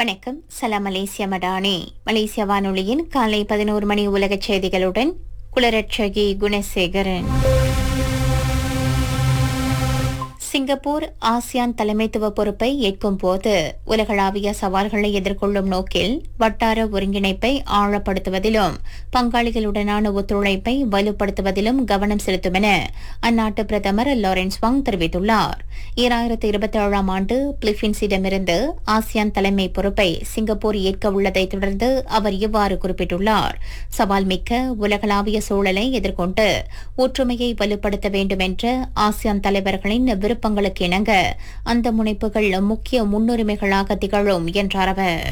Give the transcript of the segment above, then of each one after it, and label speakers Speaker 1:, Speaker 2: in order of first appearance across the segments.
Speaker 1: வணக்கம் சலாம் மலேசியா மடானி மலேசிய வானொலியின் காலை பதினோரு மணி உலகச் செய்திகளுடன் குலரட்சகி குணசேகரன் சிங்கப்பூர் ஆசியான் தலைமைத்துவ பொறுப்பை ஏற்கும் போது உலகளாவிய சவால்களை எதிர்கொள்ளும் நோக்கில் வட்டார ஒருங்கிணைப்பை ஆழப்படுத்துவதிலும் பங்காளிகளுடனான ஒத்துழைப்பை வலுப்படுத்துவதிலும் கவனம் செலுத்தும் என அந்நாட்டு பிரதமர் லாரன்ஸ் வாங் தெரிவித்துள்ளார் ஈராயிரத்து இருபத்தி ஏழாம் ஆண்டு பிலிப்பீன்ஸிடமிருந்து ஆசியான் தலைமை பொறுப்பை சிங்கப்பூர் ஏற்க உள்ளதை தொடர்ந்து அவர் இவ்வாறு குறிப்பிட்டுள்ளார் சவால் மிக்க உலகளாவிய சூழலை எதிர்கொண்டு ஒற்றுமையை வலுப்படுத்த வேண்டும் என்ற ஆசியான் தலைவர்களின் விருப்பங்களுக்கு இணங்க அந்த முனைப்புகள் முக்கிய முன்னுரிமைகளாக திகழும் என்றார் அவர்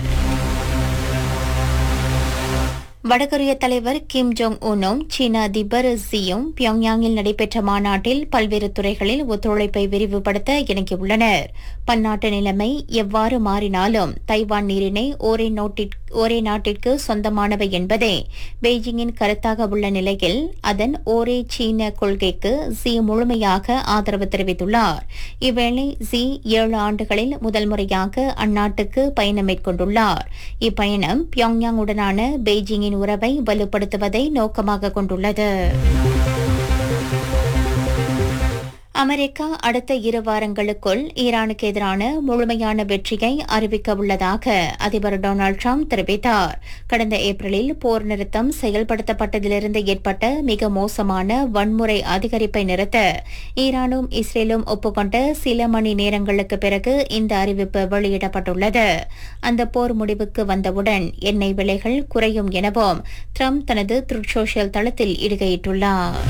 Speaker 1: வடகொரிய தலைவர் கிம் ஜோங் உனும் சீன அதிபர் ஜியும் பியோங்யாங்கில் நடைபெற்ற மாநாட்டில் பல்வேறு துறைகளில் ஒத்துழைப்பை விரிவுபடுத்த இணங்கியுள்ளனர் பன்னாட்டு நிலைமை எவ்வாறு மாறினாலும் தைவான் நீரினை ஒரே நோட்டிற்- ஒரே நாட்டிற்கு சொந்தமானவை என்பதே பெய்ஜிங்கின் கருத்தாக உள்ள நிலையில் அதன் ஒரே சீன கொள்கைக்கு ஜி முழுமையாக ஆதரவு தெரிவித்துள்ளார் இவ்வேளை ஜி ஏழு ஆண்டுகளில் முதல் முறையாக அந்நாட்டுக்கு பயணம் மேற்கொண்டுள்ளார் இப்பயணம் பியோங்யாங் உடனான பெய்ஜிங்கின் உறவை வலுப்படுத்துவதை நோக்கமாக கொண்டுள்ளது அமெரிக்கா அடுத்த இரு வாரங்களுக்குள் ஈரானுக்கு எதிரான முழுமையான வெற்றியை அறிவிக்க உள்ளதாக அதிபர் டொனால்டு ட்ரம்ப் தெரிவித்தார் கடந்த ஏப்ரலில் போர் நிறுத்தம் செயல்படுத்தப்பட்டதிலிருந்து ஏற்பட்ட மிக மோசமான வன்முறை அதிகரிப்பை நிறுத்த ஈரானும் இஸ்ரேலும் ஒப்புக்கொண்ட சில மணி நேரங்களுக்கு பிறகு இந்த அறிவிப்பு வெளியிடப்பட்டுள்ளது அந்த போர் முடிவுக்கு வந்தவுடன் எண்ணெய் விலைகள் குறையும் எனவும் ட்ரம்ப் தனது த்ருட் சோஷியல் தளத்தில் இடுகையிட்டுள்ளார்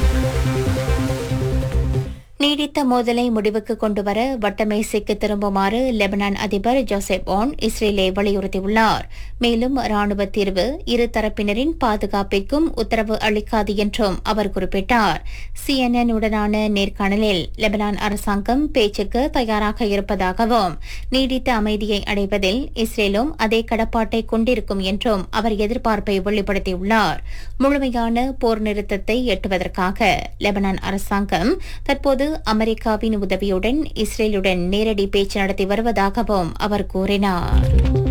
Speaker 1: நீடித்த மோதலை முடிவுக்கு கொண்டுவர வட்டமேசைக்கு திரும்புமாறு லெபனான் அதிபர் ஜோசப் ஓன் இஸ்ரேலை வலியுறுத்தியுள்ளார் மேலும் ராணுவ தீர்வு இரு தரப்பினரின் பாதுகாப்பிற்கும் உத்தரவு அளிக்காது என்றும் அவர் குறிப்பிட்டார் சிஎன்என் உடனான நேர்காணலில் லெபனான் அரசாங்கம் பேச்சுக்கு தயாராக இருப்பதாகவும் நீடித்த அமைதியை அடைவதில் இஸ்ரேலும் அதே கடப்பாட்டை கொண்டிருக்கும் என்றும் அவர் எதிர்பார்ப்பை வெளிப்படுத்தியுள்ளார் முழுமையான போர் நிறுத்தத்தை எட்டுவதற்காக லெபனான் அரசாங்கம் தற்போது அமெரிக்காவின் உதவியுடன் இஸ்ரேலுடன் நேரடி பேச்சு நடத்தி வருவதாகவும் அவர் கூறினார்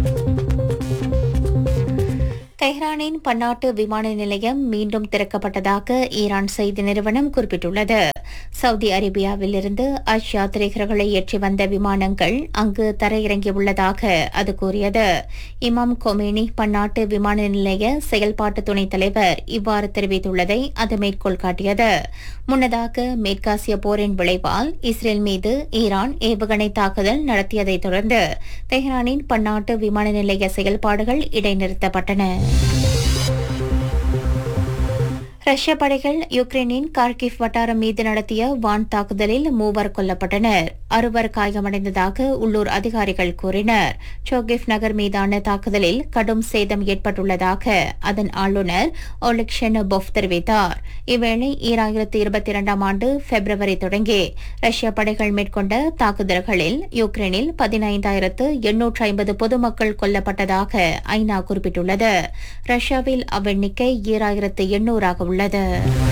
Speaker 1: தெஹ்ரானின் பன்னாட்டு விமான நிலையம் மீண்டும் திறக்கப்பட்டதாக ஈரான் செய்தி நிறுவனம் குறிப்பிட்டுள்ளது சவுதி அரேபியாவிலிருந்து அஜ் யாத்ரீகர்களை ஏற்றி வந்த விமானங்கள் அங்கு தரையிறங்கியுள்ளதாக அது கூறியது இமாம் கொமேனி பன்னாட்டு விமான நிலைய செயல்பாட்டு துணைத் தலைவர் இவ்வாறு தெரிவித்துள்ளதை அது மேற்கோள் காட்டியது முன்னதாக மேற்காசிய போரின் விளைவால் இஸ்ரேல் மீது ஈரான் ஏவுகணை தாக்குதல் நடத்தியதைத் தொடர்ந்து தெஹ்ரானின் பன்னாட்டு விமான நிலைய செயல்பாடுகள் இடைநிறுத்தப்பட்டன ரஷ்ய படைகள் யுக்ரைனின் கார்கிவ் வட்டாரம் மீது நடத்திய வான் தாக்குதலில் மூவர் கொல்லப்பட்டனர் அறுவர் காயமடைந்ததாக உள்ளூர் அதிகாரிகள் கூறினர் சோகிவ் நகர் மீதான தாக்குதலில் கடும் சேதம் ஏற்பட்டுள்ளதாக அதன் ஆளுநர் ஒலெக்ஷன் பொஃப் தெரிவித்தார் இவ்வேளை ஈராயிரத்து இருபத்தி இரண்டாம் ஆண்டு பிப்ரவரி தொடங்கி ரஷ்ய படைகள் மேற்கொண்ட தாக்குதல்களில் யுக்ரைனில் பதினைந்தாயிரத்து எண்ணூற்று ஐம்பது பொதுமக்கள் கொல்லப்பட்டதாக ஐநா குறிப்பிட்டுள்ளது ரஷ்யாவில் அவ்வெண்ணிக்கை ஈராயிரத்து எண்ணூறாக உள்ளது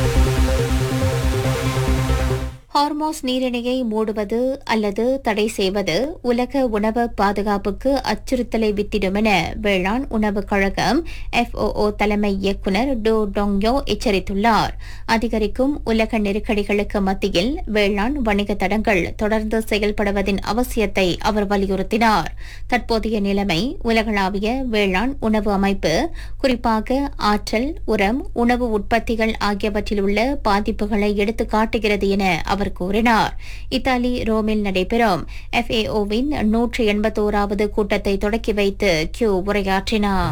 Speaker 1: ஹார்மோஸ் நீரிணையை மூடுவது அல்லது தடை செய்வது உலக உணவு பாதுகாப்புக்கு அச்சுறுத்தலை வித்திடும் என வேளாண் உணவுக் கழகம் FOO தலைமை இயக்குநர் டோ டோங்யோ எச்சரித்துள்ளார் அதிகரிக்கும் உலக நெருக்கடிகளுக்கு மத்தியில் வேளாண் வணிக தடங்கள் தொடர்ந்து செயல்படுவதின் அவசியத்தை அவர் வலியுறுத்தினார் தற்போதைய நிலைமை உலகளாவிய வேளாண் உணவு அமைப்பு குறிப்பாக ஆற்றல் உரம் உணவு உற்பத்திகள் ஆகியவற்றில் உள்ள பாதிப்புகளை எடுத்து காட்டுகிறது என அவர் கூறினார் இத்தாலி ரோமில் நடைபெறும் FAO-வின் நூற்று எண்பத்தோராவது கூட்டத்தை தொடக்கி வைத்து கியூ உரையாற்றினார்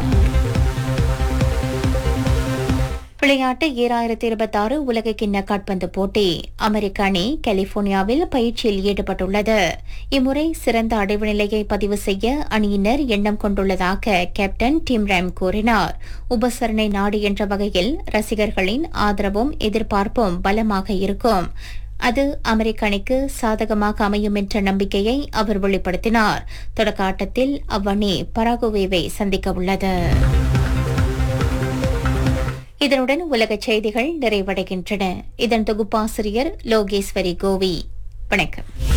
Speaker 1: விளையாட்டு ஈராயிரத்தி இருபத்தாறு உலக கிண்ண காட்பந்து போட்டி அமெரிக்க அணி கலிபோர்னியாவில் பயிற்சியில் ஈடுபட்டுள்ளது இம்முறை சிறந்த அடைவு நிலையை பதிவு செய்ய அணியினர் எண்ணம் கொண்டுள்ளதாக கேப்டன் டிம் ரேம் கூறினார் உபசரணை நாடு என்ற வகையில் ரசிகர்களின் ஆதரவும் எதிர்பார்ப்பும் பலமாக இருக்கும் அது அமெரிக்க அணிக்கு சாதகமாக அமையும் என்ற நம்பிக்கையை அவர் வெளிப்படுத்தினார் தொடக்க ஆட்டத்தில் அவ்வணி பராகுவேவை சந்திக்க உள்ளது இதனுடன் உலகச் செய்திகள் நிறைவடைகின்றன இதன் தொகுப்பாசிரியர் லோகேஸ்வரி கோவி வணக்கம்